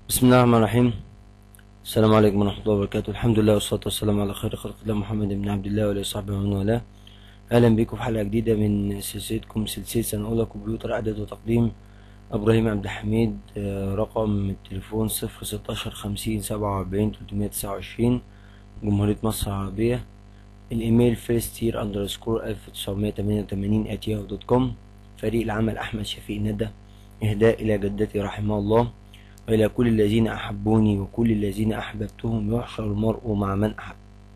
بسم الله الرحمن الرحيم السلام عليكم ورحمة الله وبركاته الحمد لله والصلاة والسلام على خير خلق الله محمد بن عبد الله وعلى صحبه ومن والاه أهلا بكم في حلقة جديدة من سلسلتكم سلسلة سنة أولى كمبيوتر إعداد وتقديم إبراهيم عبد الحميد آه، رقم التليفون صفر ستاشر خمسين سبعة وأربعين تلتمية تسعة وعشرين جمهورية مصر العربية الإيميل فيرست يير أندرسكور ألف تسعمية تمانية وتمانين أت ياهو دوت كوم فريق العمل أحمد شفيق ندى إهداء إلى جدتي رحمه الله وإلى كل الذين أحبوني وكل الذين أحببتهم يحشر المرء مع من أحب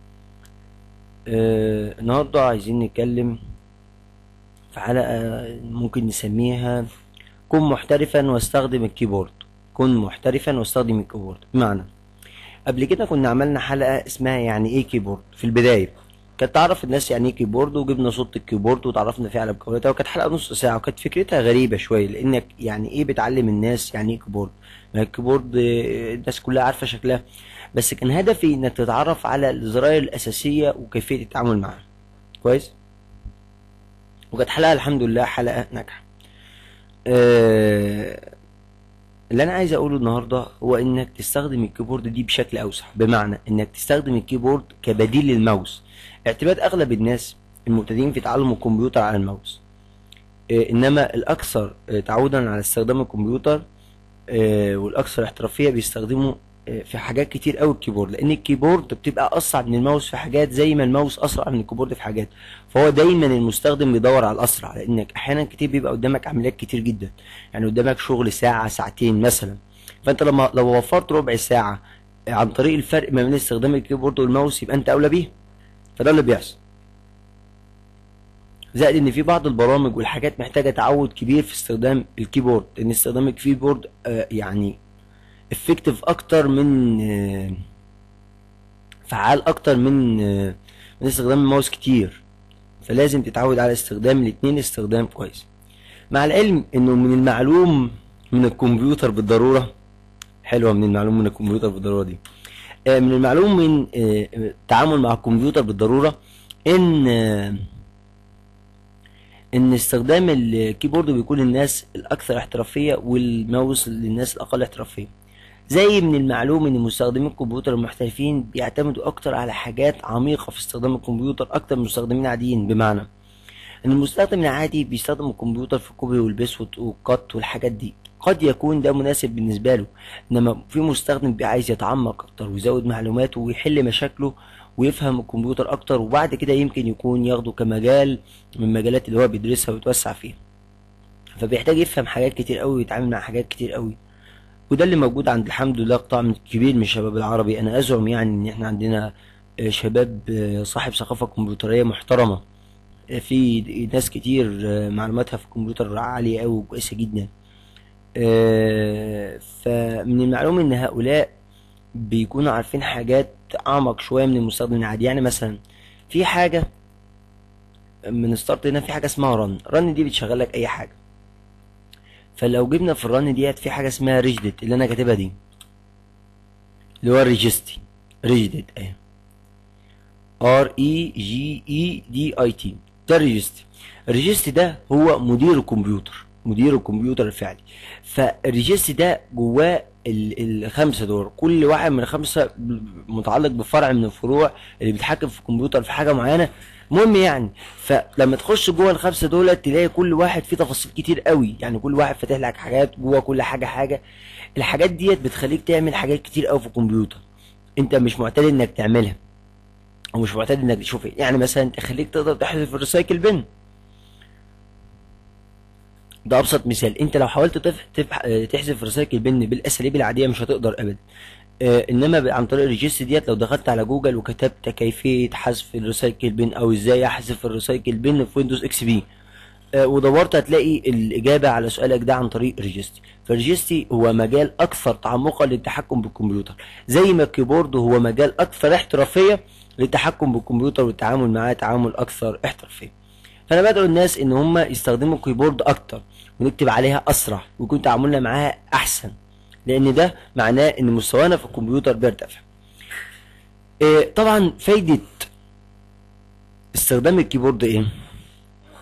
آه النهاردة عايزين نتكلم في حلقة ممكن نسميها كن محترفا واستخدم الكيبورد كن محترفا واستخدم الكيبورد بمعنى قبل كده كنا عملنا حلقة اسمها يعني ايه كيبورد في البداية كانت تعرف الناس يعني ايه كيبورد وجبنا صوت الكيبورد وتعرفنا فيه على مكوناتها وكانت حلقة نص ساعة وكانت فكرتها غريبة شوية لانك يعني ايه بتعلم الناس يعني ايه كيبورد ما الكيبورد آه، الناس كلها عارفة شكلها بس كان هدفي انك تتعرف على الزراير الاساسية وكيفية التعامل معاها كويس وكانت حلقة الحمد لله حلقة ناجحة آه، اللي انا عايز اقوله النهارده هو انك تستخدم الكيبورد دي بشكل اوسع بمعنى انك تستخدم الكيبورد كبديل للماوس اعتماد اغلب الناس المبتدئين في تعلم الكمبيوتر على الماوس آه، انما الاكثر آه، تعودا على استخدام الكمبيوتر آه، والاكثر احترافيه بيستخدموا آه، في حاجات كتير قوي الكيبورد لان الكيبورد بتبقى اسرع من الماوس في حاجات زي ما الماوس اسرع من الكيبورد في حاجات فهو دايما المستخدم بيدور على الاسرع لانك احيانا كتير بيبقى قدامك عمليات كتير جدا يعني قدامك شغل ساعه ساعتين مثلا فانت لما لو وفرت ربع ساعه عن طريق الفرق ما بين استخدام الكيبورد والماوس يبقى انت اولى بيه فده اللي بيحصل زائد ان في بعض البرامج والحاجات محتاجه تعود كبير في استخدام الكيبورد لان استخدام الكيبورد آه، يعني افكتيف اكتر من آه، فعال اكتر من آه، من استخدام الماوس كتير فلازم تتعود على استخدام الاتنين استخدام كويس مع العلم انه من المعلوم من الكمبيوتر بالضروره حلوه من المعلوم من الكمبيوتر بالضروره دي آه، من المعلوم من آه، التعامل مع الكمبيوتر بالضروره ان آه، ان استخدام الكيبورد بيكون للناس الاكثر احترافيه والماوس للناس الاقل احترافيه زي من المعلوم ان مستخدمين الكمبيوتر المحترفين بيعتمدوا اكتر على حاجات عميقه في استخدام الكمبيوتر اكتر من المستخدمين العاديين بمعنى ان المستخدم العادي بيستخدم الكمبيوتر في الكوبي والبيس والت- والقط والحاجات دي قد يكون ده مناسب بالنسبه له انما في مستخدم بيبقى عايز يتعمق اكتر ويزود معلوماته ويحل مشاكله ويفهم الكمبيوتر اكتر وبعد كده يمكن يكون ياخده كمجال من المجالات اللي هو بيدرسها ويتوسع فيها فبيحتاج يفهم حاجات كتير قوي ويتعامل مع حاجات كتير قوي وده اللي موجود عند الحمد لله قطاع من- كبير من الشباب العربي انا ازعم يعني ان احنا عندنا آه، شباب آه، صاحب ثقافة كمبيوترية محترمة آه، في ناس كتير آه، معلوماتها في الكمبيوتر عالية قوي وكويسة جدا آه، فمن المعلوم ان هؤلاء بيكونوا عارفين حاجات اعمق شوية من المستخدم العادي يعني مثلا في حاجة من ستارت هنا في حاجة اسمها رن رن دي بتشغل لك اي حاجة فلو جبنا في الرن ديت في حاجة اسمها ريجدت اللي انا كاتبها دي اللي هو الريجستي ريجدت اهي ار اي جي اي دي اي تي ده الريجستي الريجستي ده هو مدير الكمبيوتر مدير الكمبيوتر الفعلي فالريجستي ده جواه ال- الخمسه دول كل واحد من الخمسه ب- متعلق بفرع من الفروع اللي بيتحكم في الكمبيوتر في حاجه معينه مهم يعني فلما تخش جوه الخمسه دول تلاقي كل واحد فيه تفاصيل كتير قوي يعني كل واحد فاتح لك حاجات جوه كل حاجه حاجه الحاجات ديت بتخليك تعمل حاجات كتير قوي في الكمبيوتر انت مش معتاد انك تعملها ومش معتاد انك تشوف ايه يعني مثلا تخليك تقدر تحذف الريسايكل بن ده ابسط مثال انت لو حاولت تف... تف... اه، تحذف ريسايكل بن بالاساليب العاديه مش هتقدر ابدا آه انما ب- عن طريق الريجست ديت لو دخلت على جوجل وكتبت كيفيه حذف الريسايكل بن او ازاي احذف الريسايكل بن في ويندوز اكس بي آه، ودورت هتلاقي الإجابة على سؤالك ده عن طريق ريجستي فالريجستي هو مجال أكثر تعمقا للتحكم بالكمبيوتر زي ما الكيبورد هو مجال أكثر احترافية للتحكم بالكمبيوتر والتعامل معاه تعامل أكثر احترافية فأنا بدعو الناس إن هم يستخدموا الكيبورد أكتر ونكتب عليها أسرع ويكون تعاملنا معاها أحسن لأن ده معناه إن مستوانا في الكمبيوتر بيرتفع آه، طبعا فايدة استخدام الكيبورد إيه؟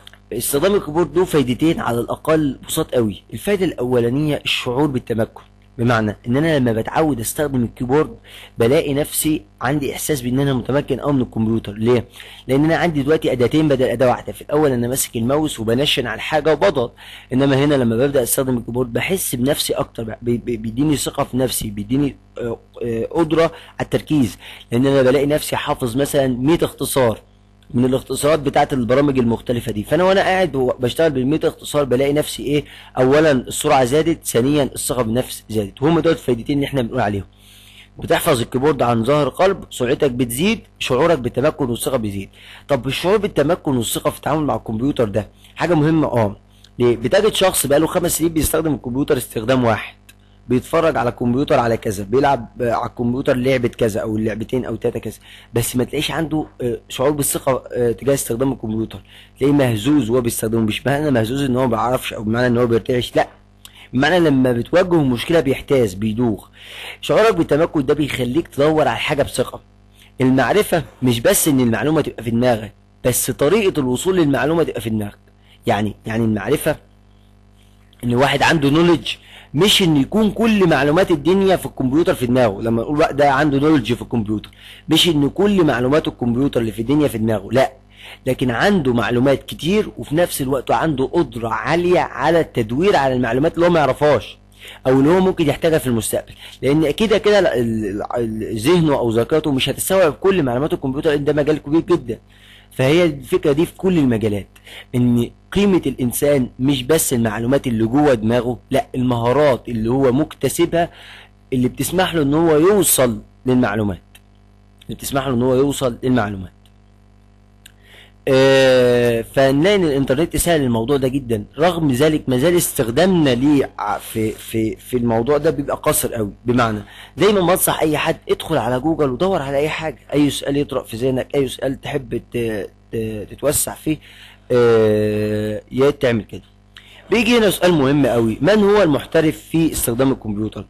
استخدام الكيبورد له فايدتين على الاقل بساط قوي الفايده الاولانيه الشعور بالتمكن بمعنى ان انا لما بتعود استخدم الكيبورد بلاقي نفسي عندي احساس بان انا متمكن قوي من الكمبيوتر ليه لان انا عندي دلوقتي اداتين بدل اداه واحده في الاول انا ماسك الماوس وبنشن على الحاجه وبضغط انما هنا لما ببدا استخدم الكيبورد بحس بنفسي اكتر بي- بي- بيديني ثقه في نفسي بيديني آه، آه، قدره على التركيز لان انا بلاقي نفسي حافظ مثلا 100 اختصار من الاختصارات بتاعت البرامج المختلفة دي فانا وانا قاعد بو- بشتغل بالميت اختصار بلاقي نفسي ايه اولا السرعة زادت ثانيا الثقة بالنفس زادت وهم دول الفايدتين اللي احنا بنقول عليهم بتحفظ الكيبورد عن ظهر قلب سرعتك بتزيد شعورك بالتمكن والثقة بيزيد طب الشعور بالتمكن والثقة في التعامل مع الكمبيوتر ده حاجة مهمة اه ليه بتجد شخص بقاله خمس سنين بيستخدم الكمبيوتر استخدام واحد بيتفرج على الكمبيوتر على كذا بيلعب آه، على الكمبيوتر لعبة كذا او لعبتين او تلاتة كذا بس ما تلاقيش عنده آه، شعور بالثقة آه، تجاه استخدام الكمبيوتر تلاقيه مهزوز وهو بيستخدمه مش معنى مهزوز ان هو ما بيعرفش او بمعنى ان هو بيرتعش لا بمعنى لما بتواجهه مشكلة بيحتاس بيدوخ شعورك بالتمكن ده بيخليك تدور على حاجة بثقة المعرفة مش بس ان المعلومة تبقى في دماغك بس طريقة الوصول للمعلومة تبقى في دماغك يعني يعني المعرفة ان واحد عنده نولج مش ان يكون كل معلومات الدنيا في الكمبيوتر في دماغه لما نقول بقى ده عنده نولج في الكمبيوتر مش ان كل معلومات الكمبيوتر اللي في الدنيا في دماغه لا لكن عنده معلومات كتير وفي نفس الوقت عنده قدرة عالية على التدوير على المعلومات اللي هو ما يعرفهاش او اللي هو ممكن يحتاجها في المستقبل لان كده كده ال- ال- ال- ذهنه او ذاكرته مش هتستوعب كل معلومات الكمبيوتر لان ده مجال كبير جدا فهي الفكره دي في كل المجالات ان قيمه الانسان مش بس المعلومات اللي جوه دماغه لا المهارات اللي هو مكتسبها اللي بتسمح له ان هو يوصل للمعلومات اللي بتسمح له ان هو يوصل للمعلومات آه، فنلاقي ان الانترنت سهل الموضوع ده جدا رغم ذلك ما زال استخدامنا ليه ع- في في في الموضوع ده بيبقى قاصر قوي بمعنى دايما بنصح اي حد ادخل على جوجل ودور على اي حاجه اي سؤال يطرق في ذهنك اي سؤال تحب ت- ت- تتوسع فيه آه، يا ريت تعمل كده بيجي هنا سؤال مهم قوي من هو المحترف في استخدام الكمبيوتر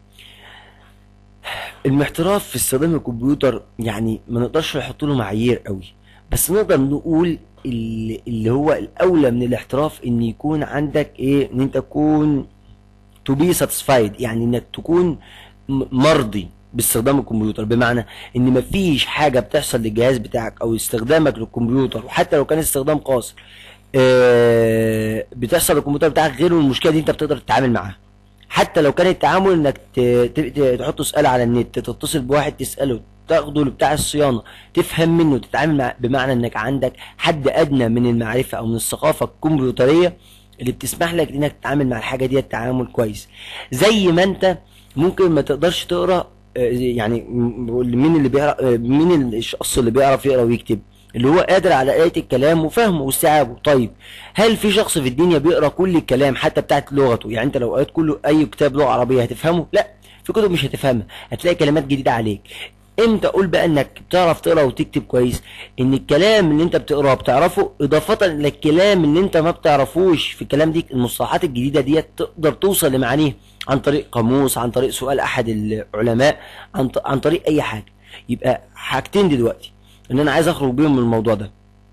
المحتراف في استخدام الكمبيوتر يعني ما نقدرش نحط له معايير قوي بس نقدر نقول اللي, اللي هو الاولى من الاحتراف ان يكون عندك ايه ان انت تكون to be satisfied يعني انك تكون م- مرضي باستخدام الكمبيوتر بمعنى ان مفيش حاجه بتحصل للجهاز بتاعك او استخدامك للكمبيوتر وحتى لو كان استخدام قاصر آه، بتحصل للكمبيوتر بتاعك غير المشكله دي انت بتقدر تتعامل معاها حتى لو كان التعامل انك ت- ت- ت- تحط سؤال على النت تتصل بواحد تساله تاخده لبتاع الصيانه تفهم منه تتعامل مع بمعنى انك عندك حد ادنى من المعرفه او من الثقافه الكمبيوتريه اللي بتسمح لك انك تتعامل مع الحاجه دي تعامل كويس زي ما انت ممكن ما تقدرش تقرا آه، يعني م- مين اللي بيقرا آه، مين الشخص اللي بيعرف يقرا ويكتب اللي هو قادر على قرايه الكلام وفهمه واستيعابه طيب هل في شخص في الدنيا بيقرا كل الكلام حتى بتاعت لغته يعني انت لو قريت كله اي كتاب لغه عربيه هتفهمه لا في كتب مش هتفهمها هتلاقي كلمات جديده عليك امتى اقول بقى انك بتعرف تقرا وتكتب كويس ان الكلام اللي انت بتقراه بتعرفه اضافه للكلام اللي انت ما بتعرفوش في الكلام دي المصطلحات الجديده ديت تقدر توصل لمعانيه عن طريق قاموس عن طريق سؤال احد العلماء عن ط- عن طريق اي حاجه يبقى حاجتين دلوقتي ان انا عايز اخرج بيهم من الموضوع ده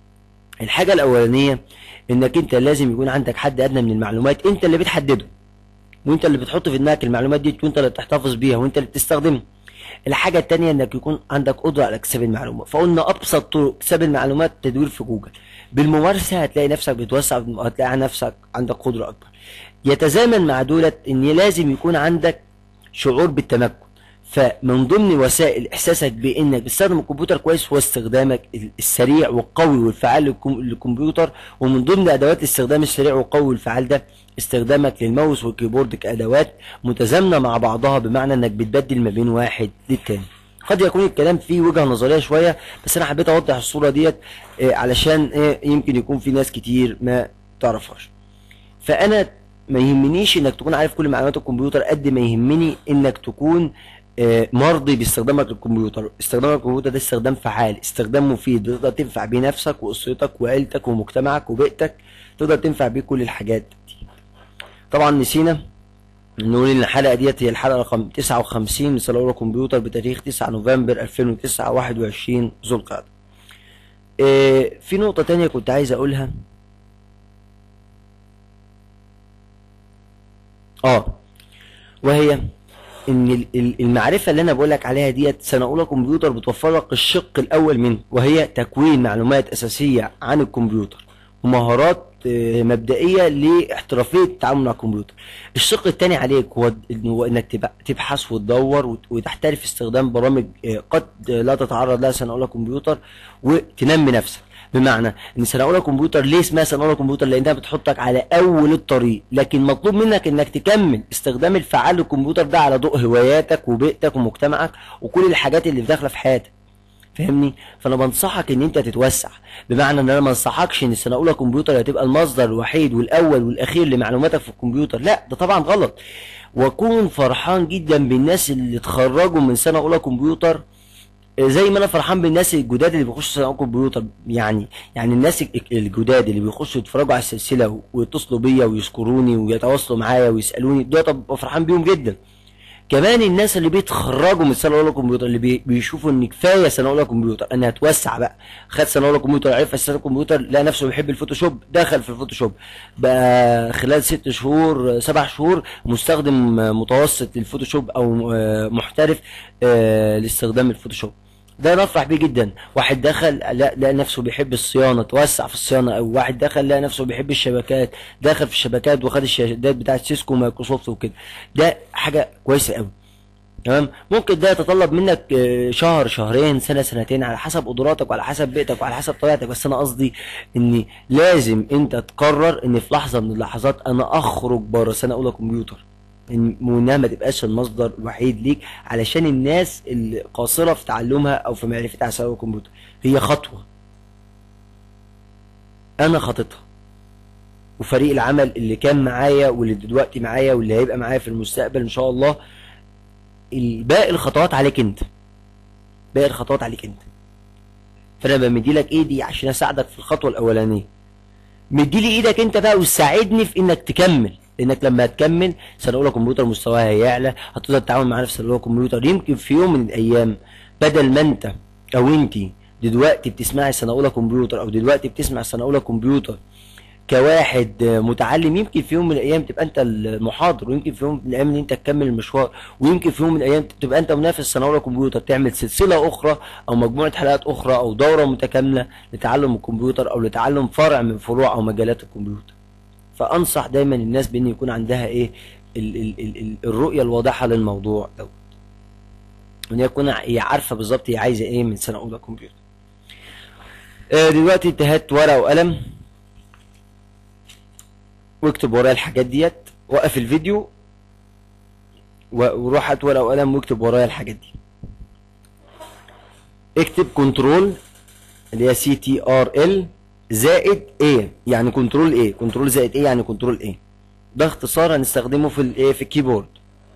الحاجه الاولانيه انك انت لازم يكون عندك حد ادنى من المعلومات انت اللي بتحدده وانت اللي بتحط في دماغك المعلومات دي وانت اللي بتحتفظ بيها وانت اللي بتستخدمها الحاجة التانية انك يكون عندك قدرة على اكتساب المعلومة فقلنا ابسط طرق اكتساب المعلومات تدوير في جوجل بالممارسة هتلاقي نفسك بتوسع وهتلاقي نفسك عندك قدرة اكبر يتزامن مع دولت ان لازم يكون عندك شعور بالتمكن فمن ضمن وسائل احساسك بانك بتستخدم الكمبيوتر كويس هو استخدامك السريع والقوي والفعال للكم- للكمبيوتر ومن ضمن ادوات الاستخدام السريع والقوي والفعال ده استخدامك للماوس والكيبورد كادوات متزامنه مع بعضها بمعنى انك بتبدل ما بين واحد للتاني قد يكون الكلام فيه وجهه نظريه شويه بس انا حبيت اوضح الصوره ديت آه، علشان آه، يمكن يكون في ناس كتير ما تعرفهاش فانا ما يهمنيش انك تكون عارف كل معلومات الكمبيوتر قد ما يهمني انك تكون آه، مرضي باستخدامك للكمبيوتر استخدامك للكمبيوتر ده استخدام فعال استخدام مفيد بتقدر تنفع بيه نفسك واسرتك وعيلتك ومجتمعك وبيئتك تقدر تنفع بيه كل الحاجات دي طبعا نسينا نقول ان الحلقه ديت هي الحلقه رقم 59 من سلاوره كمبيوتر بتاريخ 9 نوفمبر 2009 21 ذو القعده آه، في نقطه تانية كنت عايز اقولها اه وهي ان ال- ال- المعرفه اللي انا بقول لك عليها ديت سنه اولى كمبيوتر بتوفر لك الشق الاول منه وهي تكوين معلومات اساسيه عن الكمبيوتر ومهارات آه، مبدئيه لاحترافيه التعامل مع الكمبيوتر الشق الثاني عليك هو إن- هو انك تب- تبحث وتدور وت- وتحترف استخدام برامج آه، قد لا تتعرض لها سنه اولى كمبيوتر وتنمي نفسك بمعنى ان سنه اولى كمبيوتر ليه اسمها سنه اولى كمبيوتر لانها بتحطك على اول الطريق لكن مطلوب منك انك تكمل استخدام الفعال للكمبيوتر ده على ضوء هواياتك وبيئتك ومجتمعك وكل الحاجات اللي داخله في حياتك فاهمني فانا بنصحك ان انت تتوسع بمعنى ان انا ما انصحكش ان السنه الاولى كمبيوتر هتبقى المصدر الوحيد والاول والاخير لمعلوماتك في الكمبيوتر لا ده طبعا غلط واكون فرحان جدا بالناس اللي اتخرجوا من سنه اولى كمبيوتر زي ما انا فرحان بالناس الجداد اللي بيخشوا سنه أولى كمبيوتر يعني يعني الناس الج- الجداد اللي بيخشوا يتفرجوا على السلسله ويتصلوا بيا ويذكروني ويتواصلوا معايا ويسالوني دول ببقى فرحان بيهم جدا كمان الناس اللي بيتخرجوا من سنه اولى كمبيوتر اللي بي- بيشوفوا ان كفايه سنه اولى كمبيوتر انا هتوسع بقى خد سنه اولى كمبيوتر عرف سنه كمبيوتر لقى نفسه بيحب الفوتوشوب دخل في الفوتوشوب بقى خلال ست شهور سبع شهور مستخدم متوسط للفوتوشوب او آه، محترف آه، لاستخدام الفوتوشوب ده نفرح بيه جدا واحد دخل لا لقى نفسه بيحب الصيانه توسع في الصيانه او واحد دخل لقى نفسه بيحب الشبكات دخل في الشبكات وخد الشهادات بتاعت سيسكو ومايكروسوفت وكده ده حاجه كويسه قوي تمام ممكن ده يتطلب منك آه، شهر شهرين سنه سنتين على حسب قدراتك وعلى حسب بيئتك وعلى حسب طبيعتك بس انا قصدي ان لازم انت تقرر ان في لحظه من اللحظات انا اخرج بره سنه اولى كمبيوتر إن- وانها ما تبقاش المصدر الوحيد ليك علشان الناس القاصره في تعلمها او في معرفتها على سنه اولى كمبيوتر هي خطوه انا خطيتها وفريق العمل اللي كان معايا واللي دلوقتي معايا واللي هيبقى معايا في المستقبل ان شاء الله باقي الخطوات عليك انت باقي الخطوات عليك انت فانا بمدي لك ايدي عشان اساعدك في الخطوه الاولانيه مدي لي ايدك انت بقى وساعدني في انك تكمل لانك لما هتكمل سنه اولى كمبيوتر مستواها هيعلى هتقدر تتعامل مع نفس سنه اولى كمبيوتر يمكن في يوم من الايام بدل ما انت او انت دلوقتي بتسمعي سنه اولى كمبيوتر او دلوقتي بتسمع سنه اولى كمبيوتر كواحد متعلم يمكن في يوم من الايام تبقى انت المحاضر ويمكن في يوم من الايام ان انت تكمل المشوار ويمكن في يوم من الايام تبقى انت منافس سنه اولى كمبيوتر تعمل سلسله اخرى او مجموعه حلقات اخرى او دوره متكامله لتعلم الكمبيوتر او لتعلم فرع من فروع او مجالات الكمبيوتر فانصح دايما الناس بان يكون عندها ايه ال ال ال ال الرؤيه الواضحه للموضوع دوت وان هي تكون هي عارفه بالظبط هي عايزه ايه من سنه اولى كمبيوتر آه، دلوقتي انت هات ورقه وقلم واكتب ورايا الحاجات ديت وقف الفيديو و- وروح هات ورقه وقلم واكتب ورايا الحاجات دي اكتب كنترول اللي هي سي تي ار ال زائد ايه يعني كنترول ايه كنترول زائد ايه يعني كنترول ايه ده اختصار هنستخدمه في الايه في الكيبورد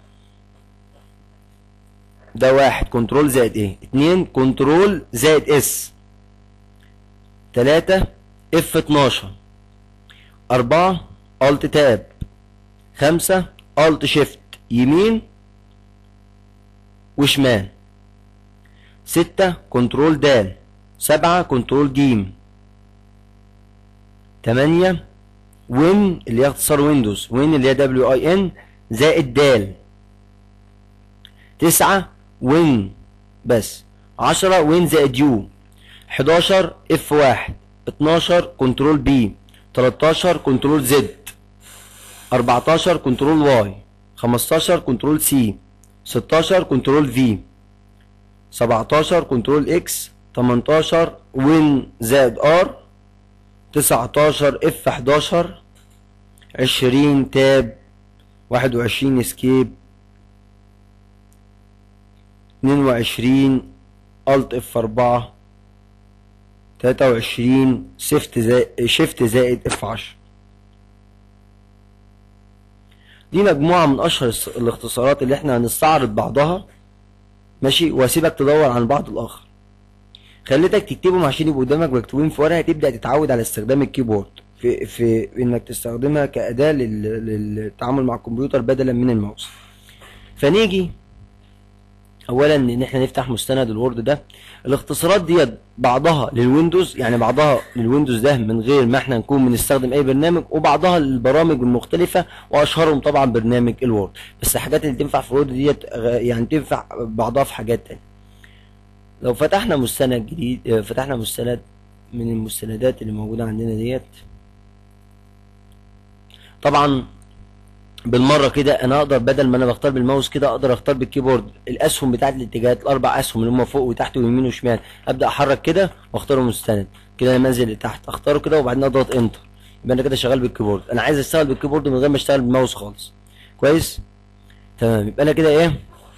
ده واحد كنترول زائد ايه اتنين كنترول زائد اس تلاتة اف 12 أربعة الت تاب خمسة الت شيفت يمين وشمال ستة كنترول دال سبعة كنترول جيم تمانية وين اللي هي اختصار ويندوز وين اللي هي دبليو اي ان زائد دال تسعة وين بس عشرة وين زائد يو حداشر اف واحد اتناشر كنترول بي تلاتاشر كنترول زد اربعتاشر كنترول واي خمستاشر كنترول سي ستاشر كنترول في سبعتاشر كنترول اكس تمنتاشر وين زائد ار تسعتاشر اف حداشر عشرين تاب واحد وعشرين اسكيب اتنين وعشرين الت اف اربعة تلاتة وعشرين شيفت زائد شيفت زائد اف عشرة دي مجموعة من أشهر الس- الاختصارات اللي احنا هنستعرض بعضها ماشي واسيبك تدور عن بعض الآخر خليتك تكتبهم عشان يبقوا قدامك مكتوبين في ورقة تبدأ تتعود على استخدام الكيبورد في في انك تستخدمها كأداة لل- للتعامل مع الكمبيوتر بدلا من الماوس فنيجي اولا ان احنا نفتح مستند الوورد ده الاختصارات ديت بعضها للويندوز يعني بعضها للويندوز ده من غير ما احنا نكون بنستخدم اي برنامج وبعضها للبرامج المختلفه واشهرهم طبعا برنامج الوورد بس الحاجات اللي تنفع في الوورد ديت غ- يعني تنفع بعضها في حاجات تانية لو فتحنا مستند جديد آه، فتحنا مستند من المستندات اللي موجوده عندنا ديت طبعا بالمره كده انا اقدر بدل ما انا بختار بالماوس كده اقدر اختار بالكيبورد الاسهم بتاعت الاتجاهات الاربع اسهم اللي هم فوق وتحت ويمين وشمال ابدا احرك كده واختاره مستند كده انا منزل لتحت اختاره كده وبعدين اضغط انتر يبقى انا كده شغال بالكيبورد انا عايز اشتغل بالكيبورد من غير ما اشتغل بالماوس خالص كويس تمام يبقى انا كده ايه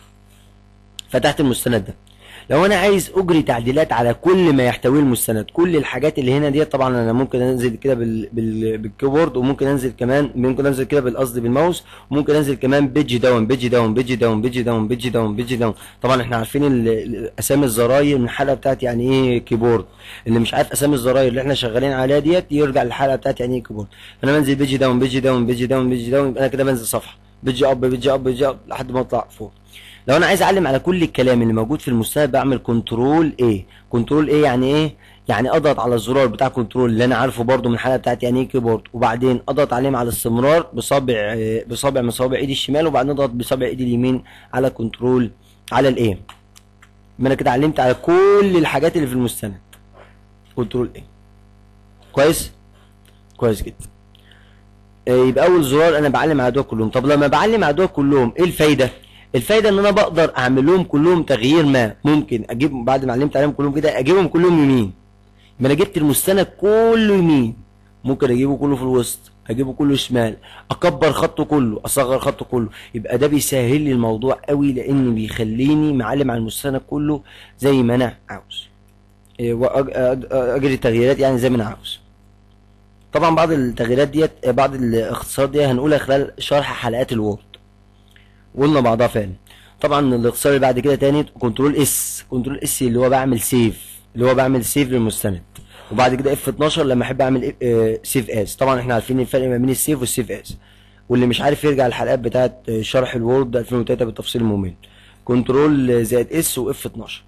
فتحت المستند ده لو انا عايز اجري تعديلات على كل ما يحتويه المستند كل الحاجات اللي هنا ديت طبعا انا ممكن انزل كده بال... بال... بالكيبورد وممكن انزل كمان ممكن انزل كده بالقصد بالماوس وممكن انزل كمان بيج داون بيج داون بيج داون بيج داون بيج داون بيج داون طبعا احنا عارفين ال- ال- اسامي الزراير من الحلقه بتاعت يعني ايه كيبورد اللي مش عارف اسامي الزراير اللي احنا شغالين عليها ديت يرجع للحلقه بتاعت يعني ايه كيبورد انا بنزل بيج داون بيج داون بيج داون بيج داون يبقى انا كده بنزل صفحه بيج اب بيج اب بيج اب لحد ما اطلع فوق لو انا عايز اعلم على كل الكلام اللي موجود في المستند بعمل كنترول ايه كنترول ايه يعني ايه يعني اضغط على الزرار بتاع كنترول اللي انا عارفه برضو من الحلقه بتاعتي يعني ايه كيبورد وبعدين اضغط عليه على الاستمرار بصابع آه، بصابع من صوابع ايدي الشمال وبعدين اضغط بصابع ايدي اليمين على كنترول على الايه يبقى انا كده علمت على كل الحاجات اللي في المستند كنترول ايه كويس كويس جدا آه، يبقى اول زرار انا بعلم على دول كلهم طب لما بعلم على دول كلهم ايه الفايده الفايده ان انا بقدر اعمل لهم كلهم تغيير ما ممكن اجيب بعد ما علمت عليهم كلهم كده اجيبهم كلهم يمين ما انا جبت المستند كله يمين ممكن اجيبه كله في الوسط اجيبه كله شمال اكبر خطه كله اصغر خطه كله يبقى ده بيسهل لي الموضوع قوي لان بيخليني معلم على المستند كله زي ما انا عاوز إيه، وأج- أج- اجري التغييرات يعني زي ما انا عاوز طبعا بعض التغييرات ديت بعض الاختصارات دي هنقولها خلال شرح حلقات الوورد قلنا بعضها فعلا طبعا الاختصار اللي بعد كده تاني كنترول اس كنترول اس اللي هو بعمل سيف اللي هو بعمل سيف للمستند وبعد كده اف 12 لما احب اعمل سيف اس طبعا احنا عارفين الفرق ما بين السيف والسيف اس واللي مش عارف يرجع الحلقات بتاعت آه، شرح الوورد 2003 بالتفصيل الممل كنترول زائد اس واف 12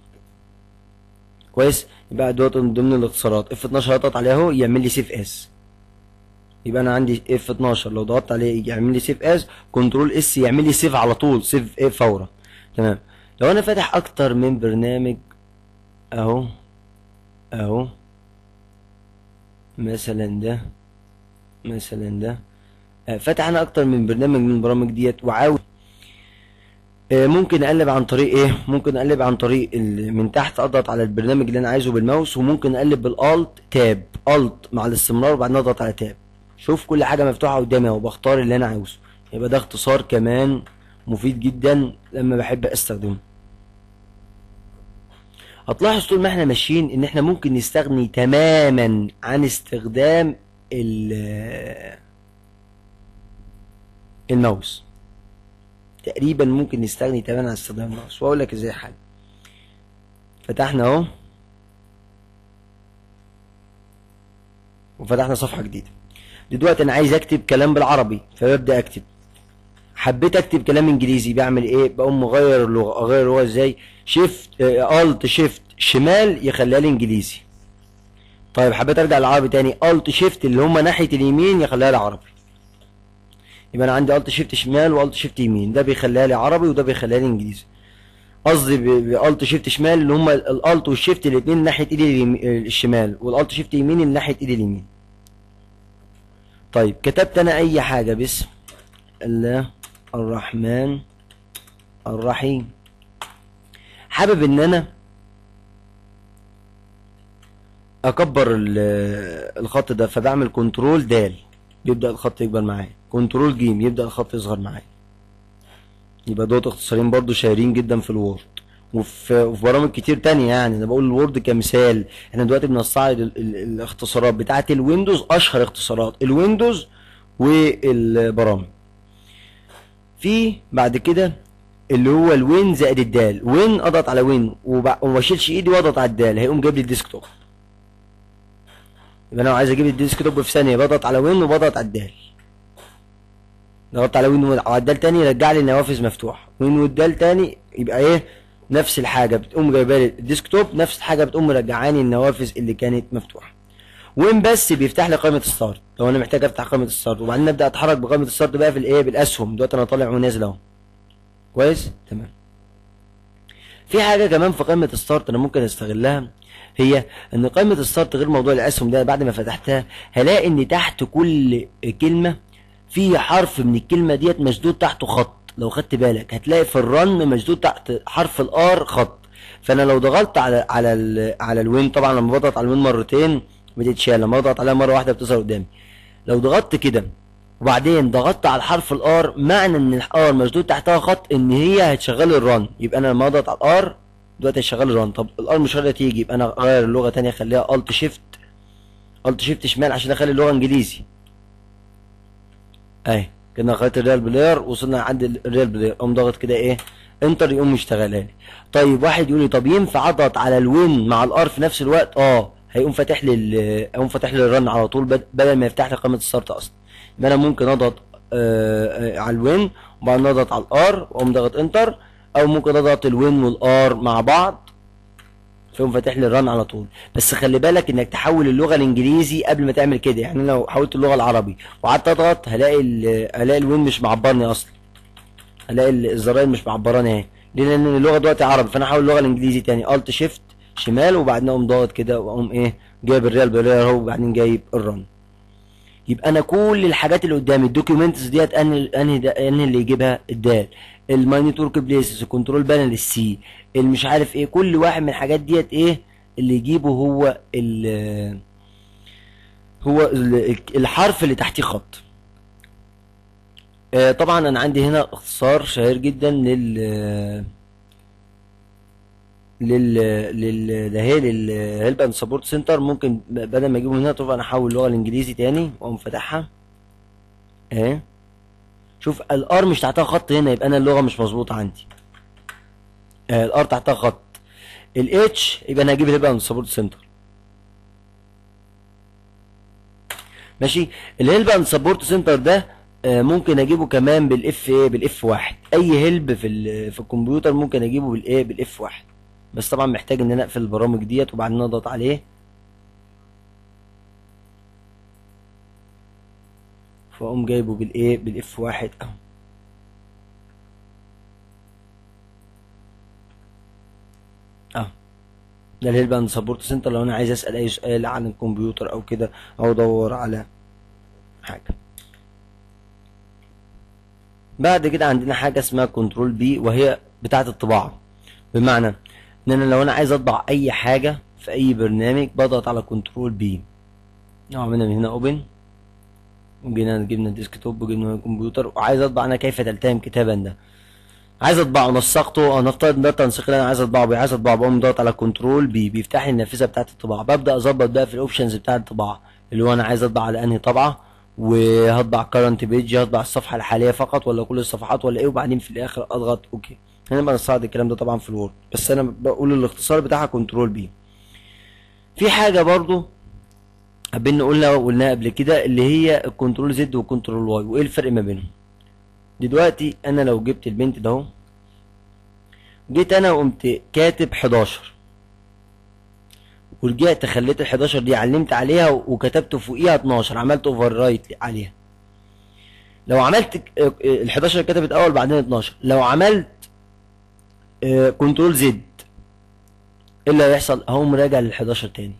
كويس يبقى دوت من ضمن الاختصارات اف 12 هضغط عليه اهو يعمل لي سيف اس يبقى انا عندي اف 12 لو ضغطت عليه يعمل لي سيف اس كنترول اس يعمل لي سيف على طول سيف ايه فورا تمام لو انا فاتح اكتر من برنامج اهو اهو مثلا ده مثلا ده آه، فاتح انا اكتر من برنامج من البرامج ديت وعاوز آه، ممكن اقلب عن طريق ايه ممكن اقلب عن طريق ال- من تحت اضغط على البرنامج اللي انا عايزه بالماوس وممكن اقلب بالالت تاب الت مع الاستمرار وبعدين اضغط على تاب شوف كل حاجه مفتوحه قدامي اهو بختار اللي انا عاوزه يبقى ده اختصار كمان مفيد جدا لما بحب استخدمه هتلاحظ طول ما احنا ماشيين ان احنا ممكن نستغني تماما عن استخدام ال- الماوس تقريبا ممكن نستغني تماما عن استخدام الماوس واقول لك ازاي حل فتحنا اهو وفتحنا صفحه جديده دلوقتي انا عايز اكتب كلام بالعربي فببدا اكتب حبيت اكتب كلام انجليزي بعمل ايه بقوم مغير اللغه اغير اللغه ازاي شيفت الت شيفت شمال يخليها لي انجليزي طيب حبيت ارجع للعربي تاني الت شيفت اللي هم ناحيه اليمين يخليها لي عربي يبقى انا عندي الت شيفت شمال والت شيفت يمين ده بيخليها لي عربي وده بيخليها لي انجليزي قصدي بالت شيفت شمال اللي هم الالت والشيفت الاثنين ناحيه ايدي اليمين- الشمال والالت شيفت يمين اللي ناحيه ايدي اليمين طيب كتبت انا اي حاجه باسم الله الرحمن الرحيم حابب ان انا اكبر ال- الخط ده فبعمل كنترول دال بيبدا الخط يكبر معايا كنترول جيم يبدا الخط يصغر معايا يبقى دوت اختصارين برضو شهيرين جدا في الوورد وفي وفي برامج كتير تانية يعني انا بقول الوورد كمثال احنا دلوقتي بنستعرض ال- ال- الاختصارات بتاعت الويندوز اشهر اختصارات الويندوز والبرامج في بعد كده اللي هو الوين زائد الدال وين اضغط على وين وب- وما اشيلش ايدي واضغط على الدال هيقوم جايب لي الديسكتوب يبقى انا لو عايز اجيب الديسكتوب في ثانيه بضغط على وين وبضغط على الدال ضغطت على وين وعلى الدال تاني يرجع لي النوافذ مفتوحه وين والدال تاني يبقى ايه نفس الحاجه بتقوم جايبه لي الديسكتوب نفس الحاجه بتقوم مرجعاني النوافذ اللي كانت مفتوحه وين بس بيفتح لي قائمه الستارت لو انا محتاج افتح قائمه الستارت وبعدين ابدا اتحرك بقائمه الستارت بقى في الايه بالاسهم دلوقتي انا طالع ونازل اهو كويس تمام في حاجه كمان في قائمه الستارت انا ممكن استغلها هي ان قائمه الستارت غير موضوع الاسهم ده بعد ما فتحتها هلاقي ان تحت كل كلمه في حرف من الكلمه ديت مشدود تحته خط لو خدت بالك هتلاقي في الرن مشدود تحت حرف الار خط فانا لو ضغطت على على ال على الوين طبعا لما بضغط على الوين مرتين بتتشال لما بضغط عليها مره واحده بتظهر قدامي لو ضغطت كده وبعدين ضغطت على الحرف الار معنى ان الار مشدود تحتها خط ان هي هتشغل الرن يبقى انا لما اضغط على الار دلوقتي هتشغل الرن طب الار مش راضيه تيجي يبقى انا اغير اللغه تانية اخليها الت شيفت الت شيفت شمال عشان اخلي اللغه انجليزي اهي كنا غايه الريال بلاير وصلنا عند الريال بلاير اقوم ضاغط كده ايه انتر يقوم يشتغلها لي طيب واحد يقول لي طب ينفع اضغط على الوين مع الار في نفس الوقت اه هيقوم فاتح لي ال- هيقوم فاتح لي الرن على طول بد- بدل ما يفتح لي قائمه الستارت اصلا يبقى انا ممكن اضغط آه آه على الوين وبعدين اضغط على الار واقوم ضاغط انتر او ممكن اضغط الوين والار مع بعض فيقوم فاتح لي الرن على طول بس خلي بالك انك تحول اللغه الانجليزي قبل ما تعمل كده يعني أنا لو حولت اللغه العربي وقعدت اضغط هلاقي ال- هلاقي الوين مش معبرني اصلا هلاقي ال- الزراير مش معبراني اهي ليه لان اللغه دلوقتي عربي فانا هحول اللغه الانجليزي تاني الت شيفت شمال وبعدين اقوم ضاغط كده واقوم ايه جايب الريال بلاير اهو وبعدين جايب الرن يبقى انا كل الحاجات اللي قدامي الدوكيومنتس ديت انهي انهي ده- انهي اللي يجيبها الدال الماينت ورك بليسز الكنترول بانل السي المش عارف ايه كل واحد من الحاجات ديت ايه اللي يجيبه هو ال هو ال- الحرف اللي تحتيه خط آه، طبعا انا عندي هنا اختصار شهير جدا لل لل لل ده هي للهيلب اند سبورت سنتر ممكن ب- بدل ما اجيبه من هنا طبعا احول اللغه الانجليزي تاني واقوم فاتحها اهي شوف الار مش تحتها خط هنا يبقى انا اللغه مش مظبوطه عندي آه الار تحتها خط الاتش يبقى انا هجيب الهيلب اند سبورت سنتر ماشي الهيلب اند سبورت سنتر ده آه، ممكن اجيبه كمان بالاف ايه بالاف واحد اي هيلب في ال- في الكمبيوتر ممكن اجيبه بالايه بالاف واحد بس طبعا محتاج ان انا اقفل البرامج ديت وبعدين اضغط عليه فاقوم جايبه بالايه بالاف واحد اهو اه ده الهيلب اند سبورت سنتر لو انا عايز اسال اي سؤال عن الكمبيوتر او كده او ادور على حاجه بعد كده عندنا حاجه اسمها كنترول بي وهي بتاعه الطباعه بمعنى ان انا لو انا عايز اطبع اي حاجه في اي برنامج بضغط على كنترول بي عملنا من هنا اوبن وجينا جبنا الديسكتوب وجبنا الكمبيوتر وعايز اطبع انا كيف تلتهم كتابا ده عايز اطبعه نسقته نفترض ان ده التنسيق اللي انا عايز اطبعه بيه عايز اطبعه بقوم ضغط على كنترول بي بيفتح لي النافذه بتاعه الطباعه ببدا اظبط بقى في الاوبشنز بتاعه الطباعه اللي هو انا عايز اطبع على انهي طبعه وهطبع كرنت بيج هطبع الصفحه الحاليه فقط ولا كل الصفحات ولا ايه وبعدين في الاخر اضغط اوكي هنبقى نستعرض الكلام ده طبعا في الوورد بس انا بقول الاختصار بتاعها كنترول بي في حاجه برضو حابين نقولها وقلناها قبل كده اللي هي الكنترول زد والكنترول واي وايه الفرق ما بينهم دلوقتي انا لو جبت البنت ده اهو جيت انا وقمت كاتب 11 ورجعت خليت ال 11 دي علمت عليها وكتبت فوقيها 12 عملت اوفر رايت عليها لو عملت ال 11 كتبت اول بعدين 12 لو عملت كنترول زد ايه اللي هيحصل هقوم راجع لل 11 تاني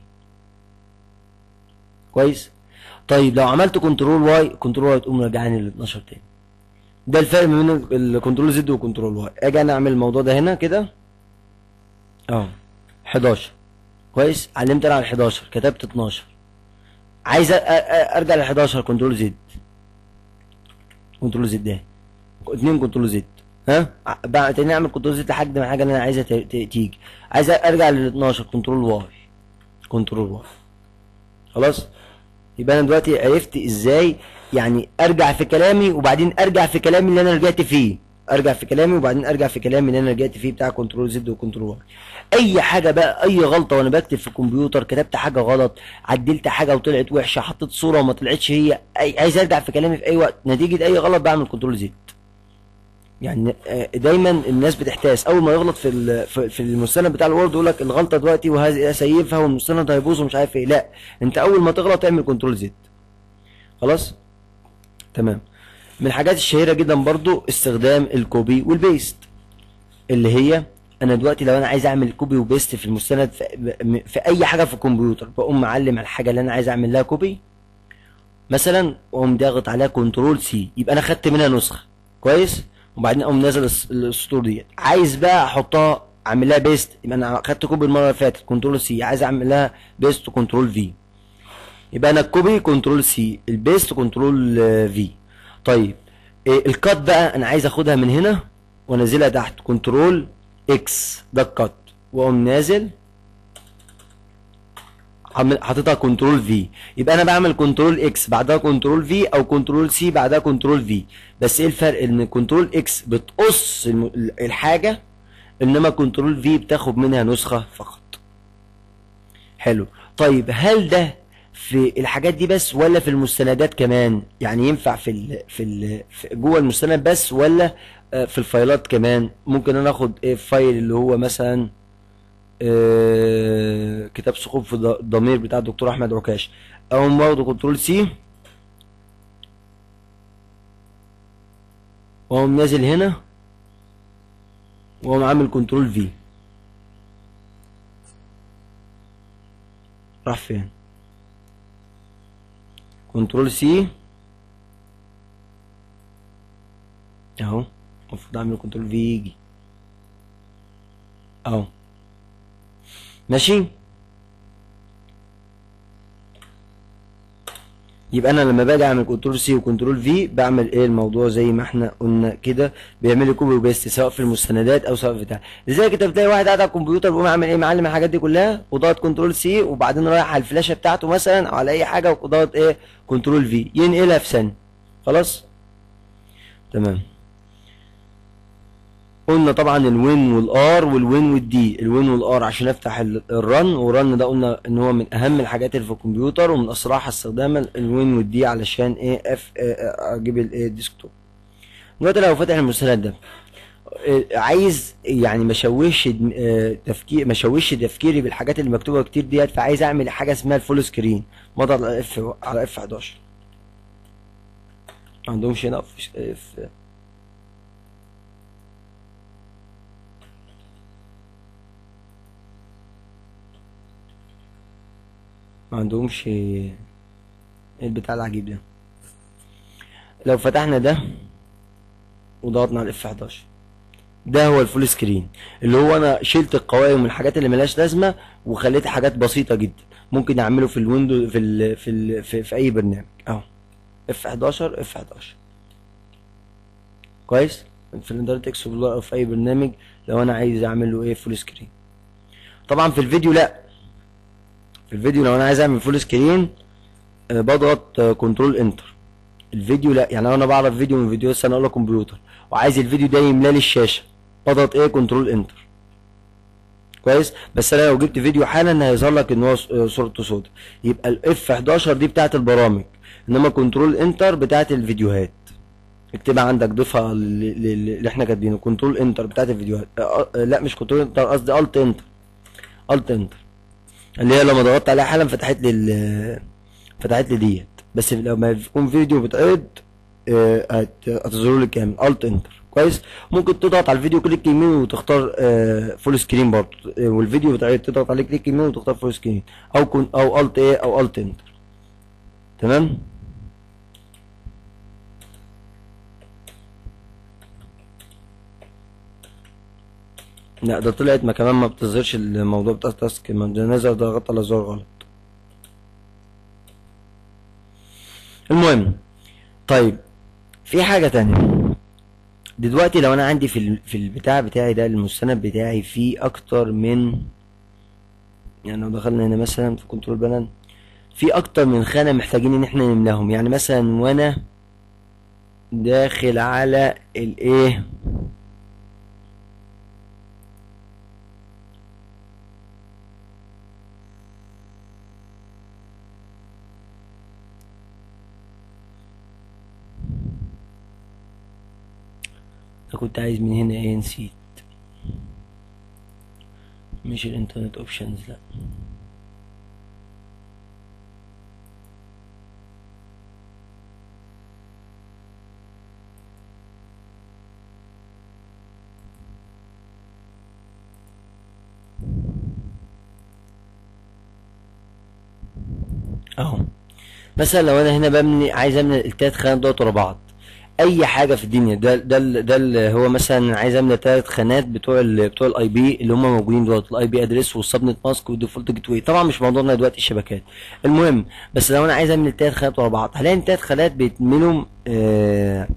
كويس طيب لو عملت كنترول واي كنترول واي تقوم راجعني لل 12 تاني ده الفرق ما بين الكنترول زد والكنترول واي اجي انا اعمل الموضوع ده هنا كده اه 11 كويس علمت انا على 11 كتبت 12 عايز أ- أ- أ- ارجع ل 11 كنترول زد كنترول زد ده اتنين كنترول زد ها ع- بعد تاني اعمل كنترول زد لحد ما الحاجه اللي انا عايزها ت- ت- تيجي عايز ارجع لل 12 كنترول واي كنترول واي خلاص يبقى انا دلوقتي عرفت ازاي يعني ارجع في كلامي وبعدين ارجع في كلامي اللي انا رجعت فيه ارجع في كلامي وبعدين ارجع في كلامي اللي انا رجعت فيه بتاع كنترول زد وكنترول واي اي حاجه بقى اي غلطه وانا بكتب في الكمبيوتر كتبت حاجه غلط عدلت حاجه وطلعت وحشه حطيت صوره وما طلعتش هي أي عايز ارجع في كلامي في اي وقت نتيجه اي غلط بعمل كنترول زد يعني آه، دايما الناس بتحتاس اول ما يغلط في ال- في في المستند بتاع الوورد يقول لك الغلطه دلوقتي وهذه سيفها والمستند هيبوظ ومش عارف ايه لا انت اول ما تغلط اعمل كنترول زد خلاص تمام من الحاجات الشهيره جدا برضو استخدام الكوبي والبيست اللي هي انا دلوقتي لو انا عايز اعمل كوبي وبيست في المستند في, في اي حاجه في الكمبيوتر بقوم معلم على الحاجه اللي انا عايز اعمل لها كوبي مثلا واقوم ضاغط عليها كنترول سي يبقى انا خدت منها نسخه كويس وبعدين اقوم نازل الس- السطور ديت عايز بقى احطها اعمل لها بيست يبقى انا خدت كوبي المره اللي فاتت كنترول سي عايز اعمل لها بيست كنترول في يبقى انا الكوبي كنترول سي البيست كنترول في طيب إيه الكات بقى انا عايز اخدها من هنا وانزلها تحت كنترول اكس ده الكات واقوم نازل عامل- حاططها كنترول في يبقى انا بعمل كنترول اكس بعدها كنترول في او كنترول سي بعدها كنترول في بس ايه الفرق ان كنترول اكس بتقص الم- الحاجه انما كنترول في بتاخد منها نسخه فقط حلو طيب هل ده في الحاجات دي بس ولا في المستندات كمان يعني ينفع في ال في, ال في جوه المستند بس ولا آه، في الفايلات كمان ممكن انا اخد ايه فايل اللي هو مثلا آه، كتاب ثقوب في الض- الضمير بتاع الدكتور احمد عكاش اقوم واخده كنترول سي واقوم نازل هنا واقوم عامل كنترول في راح فين كنترول سي اهو المفروض اعمل كنترول في يجي اهو ماشي يبقى انا لما باجي اعمل كنترول سي وكنترول في بعمل ايه الموضوع زي ما احنا قلنا كده بيعمل لي كوبي وبيست سواء في المستندات او سواء في بتاع لذلك انت بتلاقي واحد قاعد على الكمبيوتر بيقوم عامل ايه معلم الحاجات دي كلها وضغط كنترول سي وبعدين رايح على الفلاشه بتاعته مثلا او على اي حاجه وضغط ايه كنترول في ينقلها في ثانيه خلاص تمام قلنا طبعا الوين والار والوين والدي الوين والار عشان افتح ال- الرن والرن ده قلنا ان هو من اهم الحاجات اللي في الكمبيوتر ومن اسرعها استخداما الوين والدي علشان ايه اف آه، آه، اجيب الايه الديسكتوب دلوقتي لو فاتح المستند ده آه، عايز يعني ما اشوش تفكير ما اشوش تفكيري بالحاجات اللي مكتوبه كتير ديت فعايز اعمل حاجه اسمها الفول سكرين بضغط على اف على اف 11 ما عندهمش هنا اف اف ما عندهمش ايه البتاع العجيب ده لو فتحنا ده وضغطنا على اف 11 ده هو الفول سكرين اللي هو انا شلت القوائم والحاجات اللي ملهاش لازمه وخليت حاجات بسيطه جدا ممكن اعمله في الويندو في ال في ال في, في اي برنامج اهو اف 11 اف 11 كويس في الانترنت اكسبلور او في اي برنامج لو انا عايز اعمل له ايه فول سكرين طبعا في الفيديو لا في الفيديو لو انا عايز اعمل فول سكرين آه، بضغط كنترول انتر الفيديو لا يعني لو انا بعرف فيديو من فيديوهات سنه اولى كمبيوتر وعايز الفيديو ده يملى لي الشاشه بضغط ايه كنترول انتر كويس بس انا لو جبت فيديو حالا هيظهر لك ان هو ص- آه، صورته سوداء يبقى الاف 11 دي بتاعت البرامج انما كنترول انتر بتاعت الفيديوهات اكتبها عندك ضيفها ل- ل- اللي احنا كاتبينه كنترول انتر بتاعت الفيديوهات آه، آه، لا مش كنترول انتر قصدي الت انتر الت انتر اللي هي لما ضغطت عليها حالا فتحت لي ال- فتحت لي ديت بس لما يكون فيديو بيتعرض آه، هت- هتظهر لي كامل الت انتر كويس ممكن تضغط على الفيديو كليك يمين وتختار فول سكرين برضه آه، والفيديو بيتعرض تضغط عليه كليك يمين وتختار فول سكرين او كن او الت ايه او الت انتر تمام لا ده طلعت ما كمان ما بتظهرش الموضوع بتاع التاسك ما ده نزل ضغط على زر غلط المهم طيب في حاجة تانية دلوقتي لو انا عندي في ال- في البتاع بتاعي ده المستند بتاعي فيه اكتر من يعني لو دخلنا هنا مثلا في كنترول بلان في اكتر من خانة محتاجين ان احنا نملاهم يعني مثلا وانا داخل على الايه كنت عايز من هنا ايه نسيت مش الانترنت اوبشنز لا اهو مثلا لو انا هنا ببني عايز املى التلات خانات دول ورا بعض اي حاجه في الدنيا ده ده ال- ده ال- هو مثلا عايز املى تلات خانات بتوع ال بتوع الاي بي اللي هم موجودين دلوقتي الاي بي ادريس والسبنت ماسك والديفولت جيت واي طبعا مش موضوعنا دلوقتي الشبكات المهم بس لو انا عايز املى التلات خانات ورا بعض هلاقي التلات خانات بيتملوا آه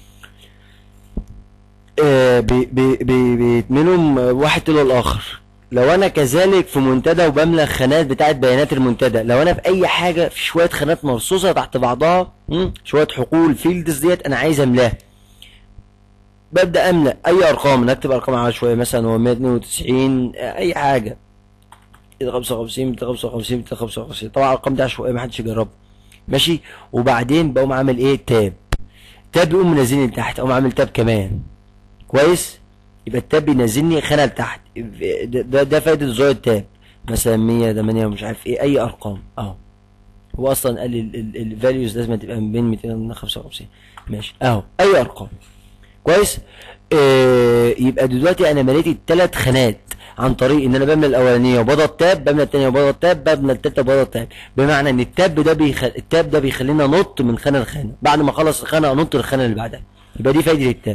آه، بي- بي- بي- بيتملهم واحد تلو الاخر لو انا كذلك في منتدى وبملى الخانات بتاعت بيانات المنتدى لو انا في اي حاجه في شويه خانات مرصوصه تحت بعضها مم، شويه حقول فيلدز ديت انا عايز املاها ببدا املى اي ارقام انا اكتب ارقام على شويه مثلا هو 192 آه، اي حاجه 55 255 255 طبعا الارقام دي عشوائيه ما حدش يجربها ماشي وبعدين بقوم عامل ايه تاب تاب يقوم منزلني لتحت اقوم عامل تاب كمان كويس يبقى التاب بينزلني خانه لتحت ده ده, ده فايده زرار التاب مثلا 100 8 مش عارف ايه اي ارقام اهو هو اصلا قال الفاليوز لازم تبقى من بين 200 و 55 ماشي اهو اي ارقام كويس آه يبقى دلوقتي انا مليت الثلاث خانات عن طريق ان انا بملى الاولانيه وبضغط تاب بملى الثانيه وبضغط تاب بملى الثالثه وبضغط تاب بمعنى ان التاب ده بيخ... التاب ده بيخلينا نط من خانه لخانه بعد ما اخلص الخانه انط للخانه اللي بعدها يبقى دي فايده التاب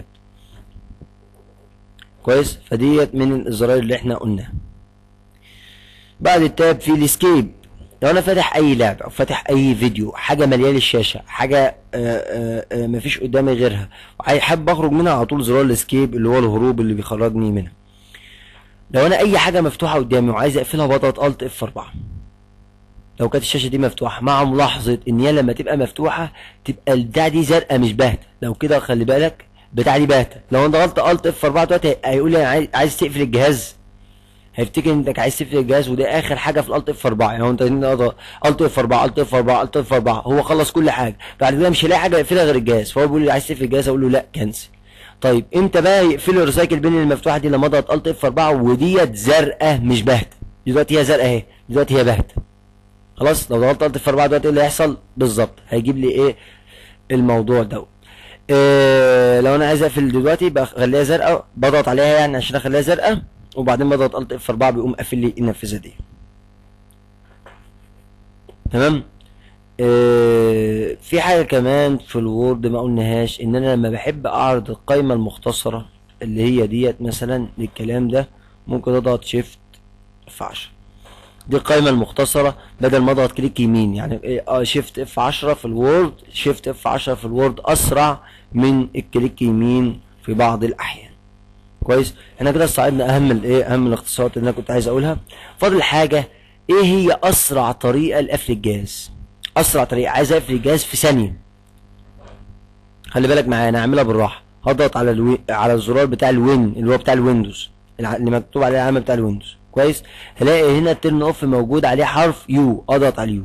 كويس فديت من الزراير اللي احنا قلناها بعد التاب في الاسكيب لو انا فاتح اي لعبه او فاتح اي فيديو حاجه مليانه الشاشه حاجه آه، آه، آه، مفيش قدامي غيرها حابب اخرج منها على طول زرار الاسكيب اللي هو الهروب اللي بيخرجني منها لو انا اي حاجه مفتوحه قدامي وعايز اقفلها بضغط الت اف 4 لو كانت الشاشه دي مفتوحه مع ملاحظه ان هي لما تبقى مفتوحه تبقى البتاع دي زرقاء مش باهته لو كده خلي بالك بتاع دي باهته لو انا ضغطت الت اف 4 دلوقتي هيقول لي أنا عايز, عايز تقفل الجهاز هيفتكر انك عايز تقفل الجهاز وده اخر حاجه في الالت اف 4 يعني هو انت الت اف 4 الت اف 4 الت اف 4 هو خلص كل حاجه بعد كده مش هيلاقي حاجه يقفلها غير الجهاز فهو بيقول لي عايز تقفل الجهاز اقول له لا كنسل طيب امتى بقى يقفلوا الريسايكل بين المفتوحه دي لما اضغط الت اف 4 وديت زرقاء مش باهته دلوقتي هي زرقاء اهي دلوقتي هي باهته خلاص لو ضغطت الت اف 4 دلوقتي ايه اللي هيحصل بالظبط هيجيب لي ايه الموضوع دوت إيه لو انا عايز اقفل دلوقتي بخليها زرقاء بضغط عليها يعني عشان اخليها زرقاء وبعدين بضغط الت اف 4 بيقوم قافل لي النافذه دي تمام إيه في حاجه كمان في الوورد ما قلناهاش ان انا لما بحب اعرض القائمه المختصره اللي هي ديت مثلا للكلام ده ممكن اضغط شيفت اف 10 دي القائمه المختصره بدل ما اضغط كليك يمين يعني إيه، اه شيفت اف 10 في الوورد شيفت اف 10 في الوورد اسرع من الكليك يمين في بعض الاحيان كويس احنا كده استعرضنا اهم الايه اهم الاختصارات اللي انا كنت عايز اقولها فاضل حاجه ايه هي اسرع طريقه لقفل الجهاز اسرع طريقه عايز اقفل الجهاز في ثانيه خلي بالك معايا انا هعملها بالراحه هضغط على الوي... على الزرار بتاع الوين اللي هو بتاع الويندوز الع- اللي مكتوب عليه العلامه بتاع الويندوز كويس هلاقي هنا التيرن اوف موجود عليه حرف يو اضغط على اليو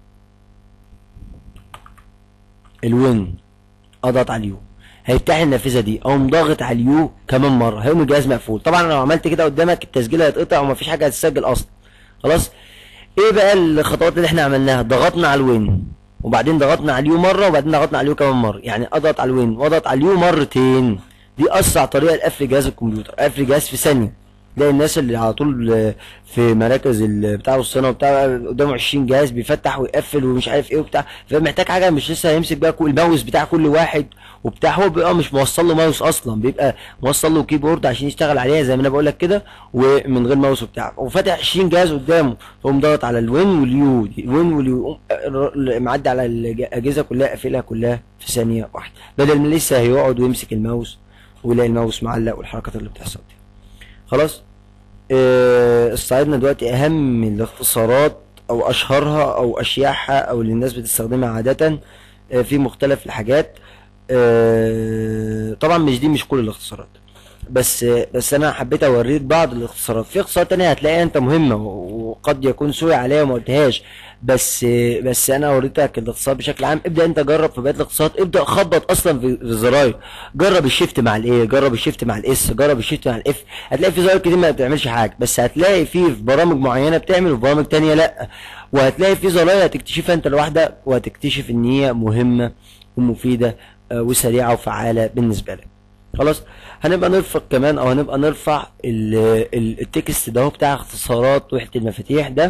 الوين اضغط على اليو هيفتح لي النافذه دي اقوم ضاغط على اليو كمان مره هيقوم الجهاز مقفول طبعا لو عملت كده قدامك التسجيل هيتقطع ومفيش حاجه هتتسجل اصلا خلاص ايه بقى الخطوات اللي احنا عملناها ضغطنا على الوين وبعدين ضغطنا على اليو مره وبعدين ضغطنا على اليو كمان مره يعني اضغط على الوين واضغط على اليو مرتين دي اسرع طريقه لقفل جهاز الكمبيوتر قفل جهاز في ثانيه تلاقي الناس اللي على طول آه، في مراكز ال- بتاع الصيانه وبتاع قدامه 20 جهاز بيفتح ويقفل ومش عارف ايه وبتاع فمحتاج حاجه مش لسه هيمسك بقى كل- الماوس بتاع كل واحد وبتاع هو بيبقى مش موصل له ماوس اصلا بيبقى موصل له كيبورد عشان يشتغل عليها زي ما انا بقول لك كده ومن غير ماوس وبتاع وفاتح 20 جهاز قدامه فقوم ضاغط على الوين واليو دي الوين واليو يقوم ر- معدي على الاجهزه كلها قافلها كلها في ثانيه واحده بدل ما لسه هيقعد ويمسك الماوس ويلاقي الماوس معلق والحركات اللي بتحصل دي خلاص آه، استعرضنا دلوقتي اهم الاختصارات او اشهرها او اشياعها او اللي الناس بتستخدمها عادة آه، في مختلف الحاجات آه، طبعا مش دي مش كل الاختصارات بس بس انا حبيت اوريك بعض الاختصارات في اختصارات تانية هتلاقيها انت مهمة وقد يكون سوء عليها وما قلتهاش بس بس انا وريتك الاختصار بشكل عام ابدا انت جرب في بقيه الاختصارات ابدا خبط اصلا في في الزراير جرب الشيفت مع الايه جرب الشيفت مع الاس جرب الشيفت مع الاف هتلاقي في زراير كتير ما بتعملش حاجه بس هتلاقي في في برامج معينه بتعمل وفي برامج تانية لا وهتلاقي في زراير هتكتشفها انت لوحدك وهتكتشف ان هي مهمه ومفيده آه، وسريعه وفعاله بالنسبه لك خلاص هنبقى نرفع كمان او هنبقى نرفع ال- ال- التكست ده هو بتاع اختصارات وحده المفاتيح ده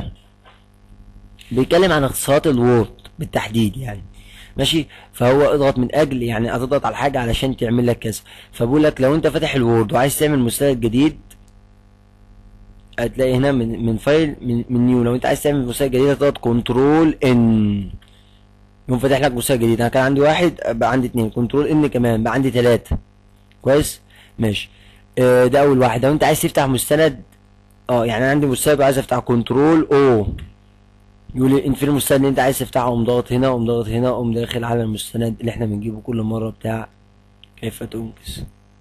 بيتكلم عن اختصارات الوورد بالتحديد يعني ماشي فهو اضغط من اجل يعني هتضغط على حاجه علشان تعمل لك كذا فبقول لك لو انت فاتح الوورد وعايز تعمل مستند جديد هتلاقي هنا من من فايل من, من نيو لو انت عايز تعمل مستند جديد هتضغط كنترول ان يقوم فاتح لك مستند جديد انا كان عندي واحد بقى عندي اتنين كنترول ان كمان بقى عندي تلاته كويس ماشي آه ده اول واحد لو انت عايز تفتح مستند اه يعني انا عندي مستند وعايز افتح كنترول او يقول لي ان في المستند اللي انت عايز تفتحه قوم ضاغط هنا قوم ضاغط هنا قوم داخل على المستند اللي احنا بنجيبه كل مره بتاع كيف تنكس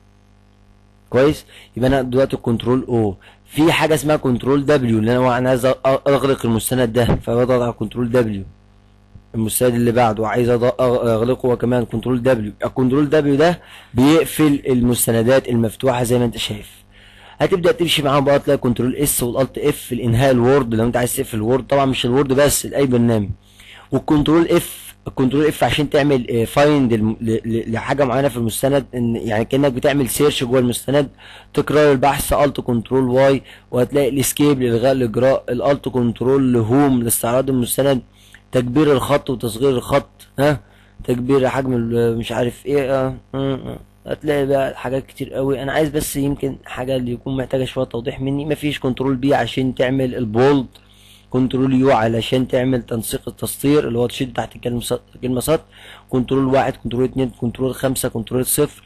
كويس يبقى انا دلوقتي كنترول او في حاجه اسمها كنترول دبليو اللي انا انا عايز أ- اغلق المستند ده فبضغط على كنترول دبليو المستند اللي بعده وعايز أض- أغ- اغلقه هو كمان كنترول دبليو الكنترول دبليو ده بيقفل المستندات المفتوحه زي ما انت شايف هتبدا تمشي معاهم بقى تلاقي كنترول اس والالت اف في الانهاء الوورد لو انت عايز تقفل الوورد طبعا مش الوورد بس لاي برنامج والكنترول اف الكنترول اف عشان تعمل فايند لحاجه معينه في المستند ان يعني كانك بتعمل سيرش جوه المستند تكرار البحث الت كنترول واي وهتلاقي الاسكيب لالغاء الاجراء الالت كنترول هوم لاستعراض المستند تكبير الخط وتصغير الخط ها تكبير حجم ال- مش عارف ايه اه اه، اه. هتلاقي بقى حاجات كتير قوي انا عايز بس يمكن حاجه اللي يكون محتاجه شويه توضيح مني مفيش كنترول بي عشان تعمل البولد كنترول يو علشان تعمل تنسيق التسطير اللي هو تشد تحت كلمه سط- كلمه سطر كنترول واحد كنترول اتنين كنترول خمسة كنترول صفر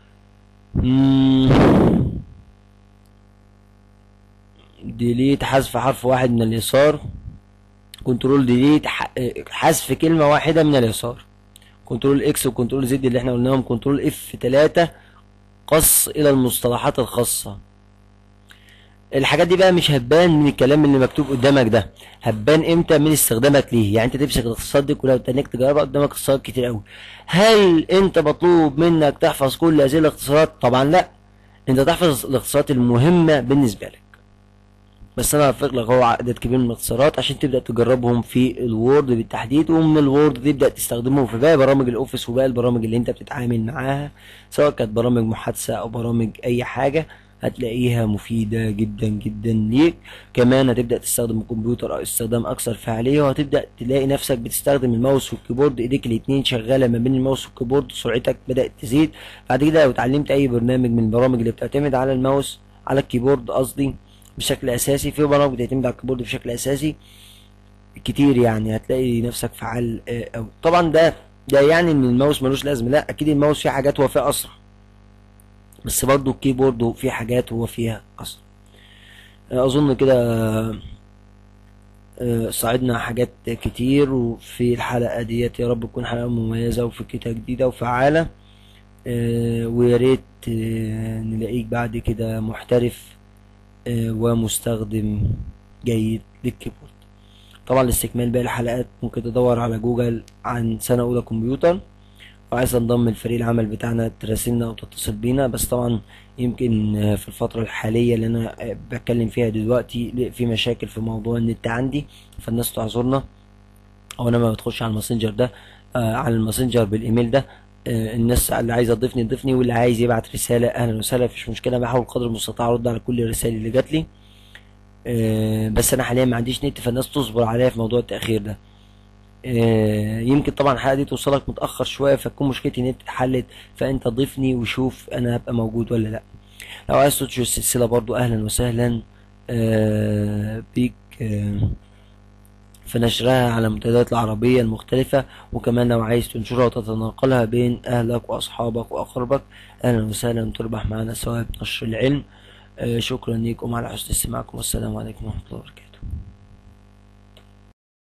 مم. ديليت حذف حرف واحد من اليسار كنترول ديليت ح- حذف كلمة واحدة من اليسار كنترول اكس وكنترول زد اللي احنا قلناهم كنترول اف تلاتة قص الى المصطلحات الخاصة الحاجات دي بقى مش هتبان من الكلام اللي مكتوب قدامك ده هتبان امتى من استخدامك ليه يعني انت تمسك الاختصارات دي كلها وتنك تجربها قدامك اختصارات كتير قوي هل انت مطلوب منك تحفظ كل هذه الاختصارات طبعا لا انت تحفظ الاختصارات المهمة بالنسبة لك بس انا هفرق لك هو عدد كبير من الاختصارات عشان تبدا تجربهم في الوورد بالتحديد ومن الوورد تبدا تستخدمهم في باقي برامج الاوفيس وباقي البرامج اللي انت بتتعامل معاها سواء كانت برامج محادثه او برامج اي حاجه هتلاقيها مفيدة جدا جدا ليك كمان هتبدأ تستخدم الكمبيوتر او استخدام اكثر فعالية وهتبدأ تلاقي نفسك بتستخدم الماوس والكيبورد ايديك الاتنين شغالة ما بين الماوس والكيبورد سرعتك بدأت تزيد بعد كده لو اتعلمت اي برنامج من البرامج اللي بتعتمد على الماوس على الكيبورد قصدي بشكل اساسي في برامج بتعتمد على الكيبورد بشكل اساسي كتير يعني هتلاقي نفسك فعال آه، أوي طبعا ده ده يعني ان الماوس ملوش لازمه لا اكيد الماوس فيه حاجات هو فيها اسرع بس برضو الكيبورد فيه حاجات هو فيها اسرع آه، اظن كده آه، صعدنا حاجات كتير وفي الحلقه ديت يا رب تكون حلقه مميزه وفكرتها جديده وفعاله آه، ويا ريت آه، نلاقيك بعد كده محترف آه، ومستخدم جيد للكيبورد طبعا لاستكمال باقي الحلقات ممكن تدور على جوجل عن سنة أولى كمبيوتر وعايز انضم لفريق العمل بتاعنا تراسلنا أو تتصل بينا بس طبعا يمكن آه، في الفترة الحالية اللي أنا آه، بتكلم فيها دلوقتي في مشاكل في موضوع النت عندي فالناس تعذرنا أو أنا ما بدخلش على الماسنجر ده آه، على الماسنجر بالإيميل ده آه، الناس اللي عايزة تضيفني تضيفني واللي عايز يبعت رسالة أهلا وسهلا مفيش مشكلة بحاول قدر المستطاع أرد على كل الرسائل اللي جات لي آه، بس انا حاليا ما عنديش نت فالناس تصبر عليا في موضوع التاخير ده آه، يمكن طبعا الحلقه دي توصلك متاخر شويه فتكون مشكلتي النت اتحلت فانت ضيفني وشوف انا هبقى موجود ولا لا لو عايز تنشر السلسله برضو اهلا وسهلا آه، بيك آه، في نشرها على المنتديات العربية المختلفة وكمان لو عايز تنشرها وتتناقلها بين أهلك وأصحابك وأقربك أهلا وسهلا تربح معنا ثواب نشر العلم آه، شكرا لكم على حسن استماعكم والسلام عليكم ورحمة الله وبركاته